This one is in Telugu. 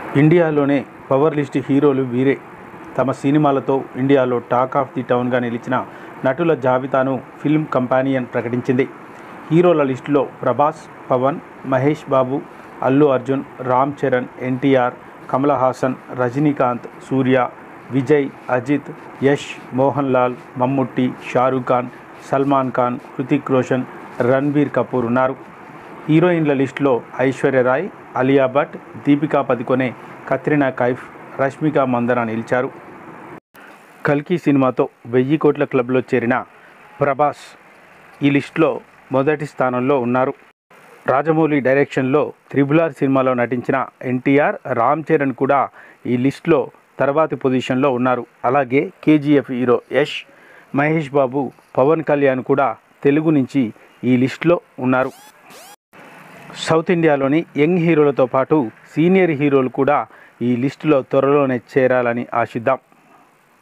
ఇండియాలోనే పవర్ లిస్ట్ హీరోలు వీరే తమ సినిమాలతో ఇండియాలో టాక్ ఆఫ్ ది టౌన్గా నిలిచిన నటుల జాబితాను ఫిల్మ్ కంపానియన్ ప్రకటించింది హీరోల లిస్టులో ప్రభాస్ పవన్ మహేష్ బాబు అల్లు అర్జున్ రామ్ చరణ్ ఎన్టీఆర్ కమల్ హాసన్ రజనీకాంత్ సూర్య విజయ్ అజిత్ యష్ మోహన్ లాల్ మమ్ముట్టి షారూక్ ఖాన్ సల్మాన్ ఖాన్ హృతిక్ రోషన్ రణ్బీర్ కపూర్ ఉన్నారు హీరోయిన్ల లిస్టులో ఐశ్వర్య రాయ్ అలియా భట్ దీపికా పదుకొనే కత్రినా కైఫ్ రష్మిక మందన నిలిచారు కల్కి సినిమాతో వెయ్యి కోట్ల క్లబ్లో చేరిన ప్రభాస్ ఈ లిస్టులో మొదటి స్థానంలో ఉన్నారు రాజమౌళి డైరెక్షన్లో త్రిబుల్ ఆర్ సినిమాలో నటించిన ఎన్టీఆర్ రామ్ చరణ్ కూడా ఈ లిస్టులో తర్వాతి పొజిషన్లో ఉన్నారు అలాగే కేజీఎఫ్ హీరో యష్ మహేష్ బాబు పవన్ కళ్యాణ్ కూడా తెలుగు నుంచి ఈ లిస్టులో ఉన్నారు సౌత్ ఇండియాలోని యంగ్ హీరోలతో పాటు సీనియర్ హీరోలు కూడా ఈ లిస్టులో త్వరలోనే చేరాలని ఆశిద్దాం